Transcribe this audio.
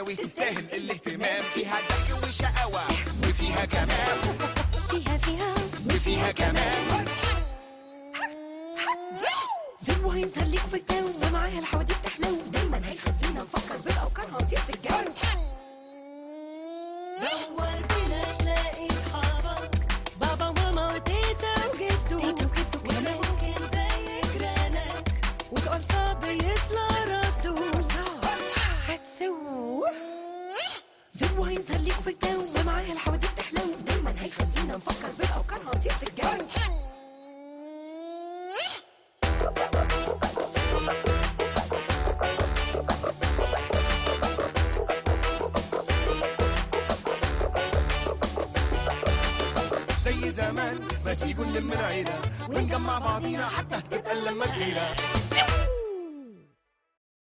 قوي تستاهل الاهتمام فيها ضحك وشقاوة وفيها كمان فيها فيها وفيها كمان زو هيظهر ليكوا في الجو ومعاها الحواديت تحلو دايما هيخلينا نفكر بالافكار هنطير في الجو دور بينا تلاقي صحابك بابا وماما وتيتا وجدو تيتا وجدو كمان ممكن زي جيرانك وسؤال صعب يطلع رده هتسو زو هيظهر ليكوا في الجو ومعاها الحواديت تحلو دايما هيخلينا نفكر بالافكار هنطير في الجو زي زمان ما تيجوا نلم العيلة ونجمع بعضينا حتى تبقى اللمة كبيرة